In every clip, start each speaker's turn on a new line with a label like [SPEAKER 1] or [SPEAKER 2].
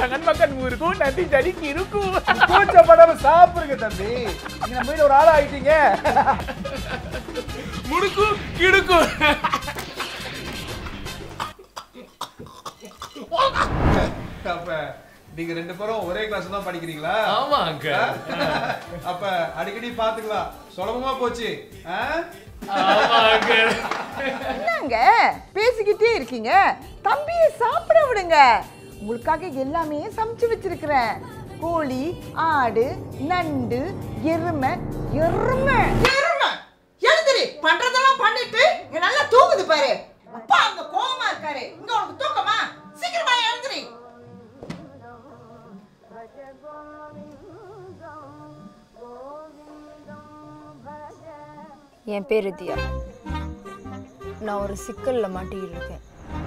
[SPEAKER 1] jangan makan muruku nanti jadi kiruku.
[SPEAKER 2] கூச்சப்படாம சாப்பிடுங்க தம்பி நீங்க நம்ம வீடு ஒரு ஆள் ஆயிட்டீங்க
[SPEAKER 1] முடுக்கு கிடுக்கு
[SPEAKER 2] அப்ப நீங்க ரெண்டு பேரும் ஒரே கிளாஸ் தான் படிக்கிறீங்களா
[SPEAKER 1] ஆமா அங்கிள்
[SPEAKER 2] அப்ப அடிக்கடி பாத்துக்கலாம் சுலபமா போச்சு ஆ?
[SPEAKER 1] ஆமா அங்கிள்
[SPEAKER 3] என்னங்க பேசிக்கிட்டே இருக்கீங்க தம்பியை சாப்பிட விடுங்க உங்களுக்காக எல்லாமே சமைச்சு வச்சிருக்கிறேன் கோழி ஆடு நண்டு எருமை எருமை எருமை எழுந்திரி பண்றதெல்லாம் பண்ணிட்டு இங்க நல்லா தூங்குது பாரு அப்பா அங்க கோவமா இருக்காரு இங்க உனக்கு தூக்கமா சீக்கிரமா எழுந்திரி
[SPEAKER 4] என் பேர் தியா நான் ஒரு சிக்கல்ல மாட்டிக்கிட்டு இருக்கேன்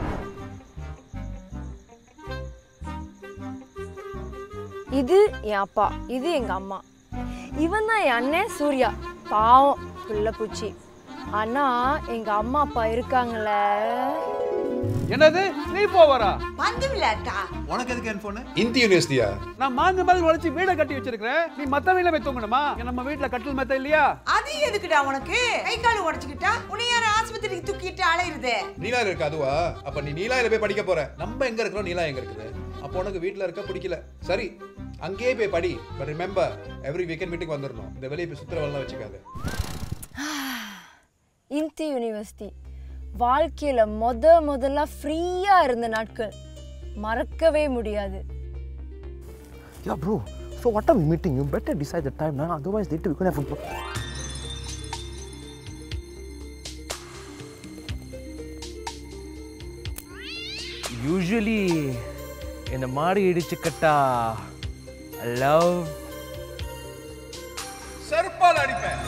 [SPEAKER 4] இது என் அப்பா இது எங்க அம்மா இவன் தான் என் அண்ணன் சூர்யா பாவம் பிள்ளை பூச்சி ஆனா எங்க அம்மா அப்பா இருக்காங்களே
[SPEAKER 2] என்னது நீ போவரா
[SPEAKER 3] பந்து விளையாட்டா
[SPEAKER 5] உனக்கு எதுக்கு என் போனு
[SPEAKER 6] இந்தி யூனிவர்சிட்டியா
[SPEAKER 2] நான் மாந்து மாதிரி உழைச்சி வீடை கட்டி வச்சிருக்கிறேன் நீ மத்த வீட்ல போய் தூங்கணுமா இங்க நம்ம வீட்ல கட்டில் மெத்த இல்லையா
[SPEAKER 3] அது எதுக்குடா உனக்கு கை கால் உடைச்சுக்கிட்டா உன்னை யார ஆஸ்பத்திரிக்கு தூக்கிட்டு அலையுறது
[SPEAKER 6] நீலாயில இருக்கு அதுவா அப்ப நீ நீலாயில போய் படிக்க போற நம்ம எங்க இருக்கிறோம் நீலா எங்க இருக்குது அப்போ உனக்கு வீட்ல இருக்க பிடிக்கல சரி அங்கேயே போய் படி but remember every weekend meeting வந்துடணும் இந்த வெளியே போய் சுத்துறவெல்லாம் வச்சுக்காத
[SPEAKER 4] இந்தி யூனிவர்சிட்டி வாழ்க்கையில முத முதல்ல ஃப்ரீயா இருந்த நாட்கள் மறக்கவே முடியாது
[SPEAKER 7] Yeah, bro. So what are we meeting? You better decide the time now. Otherwise, later we can have a.
[SPEAKER 1] Usually இந்த மாடு இடிச்சுக்கட்டா லவ்
[SPEAKER 6] செருப்பால் அடிப்பேன்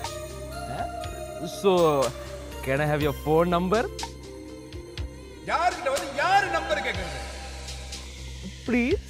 [SPEAKER 1] so can I have your phone number
[SPEAKER 6] யாருக்கிட்ட வந்து யாரு நம்பர் கேட்கறது
[SPEAKER 1] ப்ளீஸ்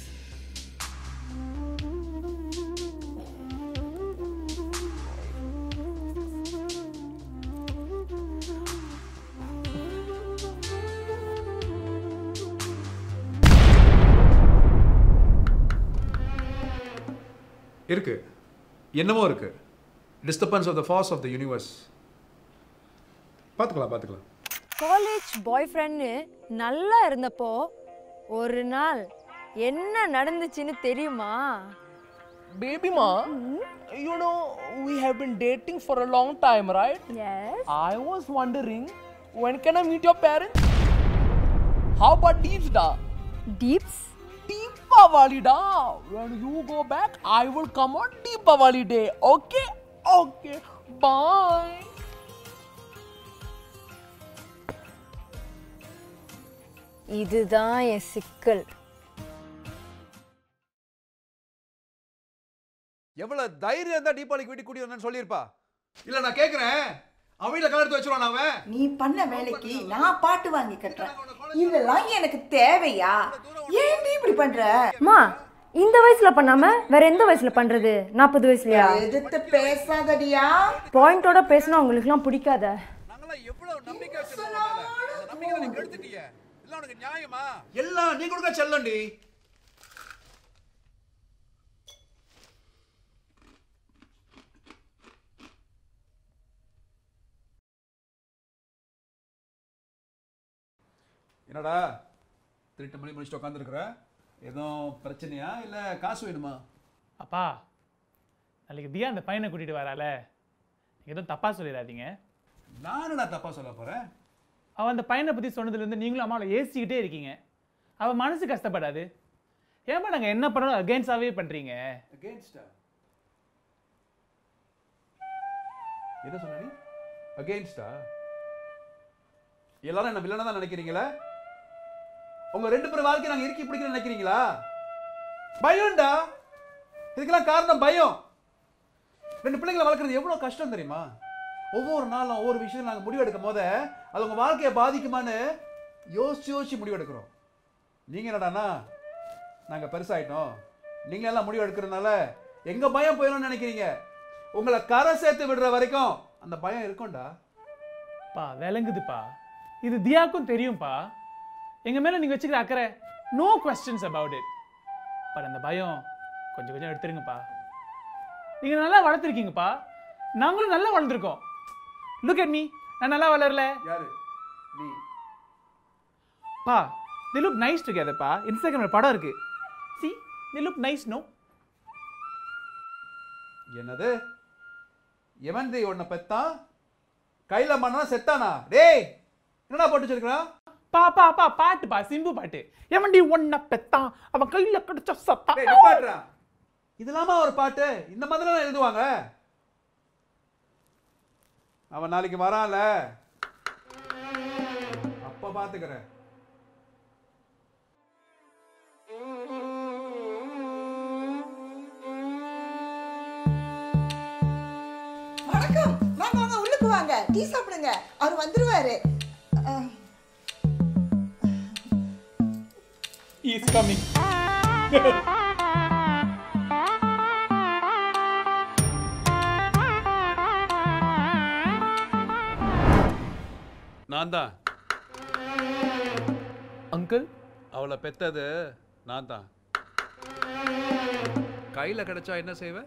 [SPEAKER 2] இருக்கு என்னமோ இருக்கு disturbance of the force of the universe பார்த்துக்கலாம் பார்த்துக்கலாம்
[SPEAKER 4] காலேஜ் பாய் ஃப்ரெண்டு நல்லா இருந்தப்போ ஒரு நாள் என்ன நடந்துச்சுன்னு தெரியுமா
[SPEAKER 1] Baby ma, you know, we have been dating for a long time, right?
[SPEAKER 4] Yes
[SPEAKER 1] I was wondering, when can I meet your parents? How about Deeps da?
[SPEAKER 4] Deeps
[SPEAKER 1] Deepavali da. When you go back, I will come on Deepavali day. Okay? Okay. Bye.
[SPEAKER 4] இதுதான் என் சிக்கல்
[SPEAKER 2] எவ்வளவு தைரியம் இருந்தா தீபாவளிக்கு வீட்டுக்கு கூட்டி வந்தேன்னு சொல்லியிருப்பா இல்ல நான் கேக்குறேன் அவன் வீட்டுல கலர் எடுத்து வச்சிருவான் அவன்
[SPEAKER 3] நீ பண்ண வேலைக்கு நான் பாட்டு வாங்கி கட்டுறேன் இதெல்லாம் எனக்கு தேவையா ஏன் இப்படி பண்ற
[SPEAKER 4] அம்மா இந்த வயசுல பண்ணாம வேற எந்த வயசுல பண்றது நாற்பது வயசுலயா
[SPEAKER 3] எதிர்த்து பேசாதடியா
[SPEAKER 4] பாயிண்டோட பேசினா உங்களுக்குலாம் பிடிக்காத
[SPEAKER 6] நாங்களாம் எவ்வளவு நம்பிக்கை வச்சிருந்தோம் உன் மேல. அந்த நம்பிக்கை நீ கெடுத்துட்டீங்க எல்லாம் உனக்கு நியாயமா
[SPEAKER 2] எல்லாம் நீ கொடுக்க செல்லண்டி என்னடா திருட்டு மணி முடிச்சுட்டு உட்காந்துருக்குற எதுவும் பிரச்சனையா இல்ல காசு வேணுமா
[SPEAKER 8] அப்பா நாளைக்கு தியா அந்த பையனை கூட்டிட்டு வரால நீங்க எதுவும் தப்பா சொல்லிடாதீங்க
[SPEAKER 2] நானடா தப்பா சொல்ல போறேன்
[SPEAKER 8] அவன் அந்த பையனை பத்தி சொன்னதுல இருந்து நீங்களும் அம்மாவை ஏசிக்கிட்டே இருக்கீங்க அவன் மனசு கஷ்டப்படாது ஏமா நாங்க என்ன பண்ணணும் அகேன்ஸ்டாவே பண்றீங்க
[SPEAKER 2] அகேன்ஸ்டா என்ன சொன்ன நீ அகேன்ஸ்டா எல்லாரும் என்ன வில்லனா தான் நினைக்கிறீங்களா உங்க ரெண்டு பேரும் வாழ்க்கை நாங்க இறுக்கி பிடிக்கணும்னு நினைக்கிறீங்களா பயம்டா இதுக்கெல்லாம் காரணம் பயம் ரெண்டு பிள்ளைங்களை வளர்க்குறது எவ்வளவு கஷ்டம் தெரியுமா ஒவ்வொரு நாளும் ஒவ்வொரு விஷயம் நாங்க முடிவு எடுக்கும் போது அது உங்க வாழ்க்கையை பாதிக்குமான்னு யோசிச்சு யோசிச்சு முடிவு எடுக்கிறோம் நீங்க என்னடான்னா நாங்க பெருசாயிட்டோம் நீங்க எல்லாம் முடிவு எடுக்கிறதுனால எங்க பயம் போயிடும்னு நினைக்கிறீங்க உங்களை கரை சேர்த்து விடுற வரைக்கும் அந்த பயம் இருக்கும்டா
[SPEAKER 8] பா விளங்குதுப்பா இது தியாக்கும் தெரியும்ப்பா எங்க மேல நீங்க வச்சுக்கிற அக்கறை no questions about it but அந்த பயம் கொஞ்சம் கொஞ்சம் எடுத்துருங்கப்பா நீங்க நல்லா வளர்த்துருக்கீங்கப்பா நாங்களும் நல்லா வளர்ந்துருக்கோம் லுக் at மீ நான் நல்லா வளரல
[SPEAKER 2] யாரு நீ
[SPEAKER 8] பா தி லுக் நைஸ் டுகெதர் பா இன்ஸ்டாகிராம்ல படம் இருக்கு see the look nice no
[SPEAKER 2] என்னது எவன் தே உன்னை பெத்தான் கையில மண்ணா செத்தானா டேய் என்னடா போட்டு வச்சிருக்கான்
[SPEAKER 8] பா பா பா பாட்டு பா சிம்பு பாட்டு எவன்டி ஒன்ன பெத்தான் அவன் கையில கடிச்ச சத்தா
[SPEAKER 2] டேய் நிப்பாட்றா இதெல்லாமா ஒரு பாட்டு இந்த மாதிரிலாம் எழுதுவாங்க அவன் நாளைக்கு வரான்ல அப்ப பாத்துக்கிறேன்
[SPEAKER 3] வணக்கம் வாங்க வாங்க உள்ளுக்கு வாங்க டீ சாப்பிடுங்க அவர் வந்துருவாரு அஹ்,
[SPEAKER 8] இஸ் கமிங்
[SPEAKER 6] நான் தான்
[SPEAKER 8] அங்கிள்
[SPEAKER 6] அவளை பெத்தது நான் தான் கையில கிடைச்சா என்ன செய்வேன்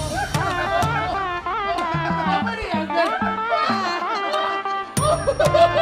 [SPEAKER 1] Bye.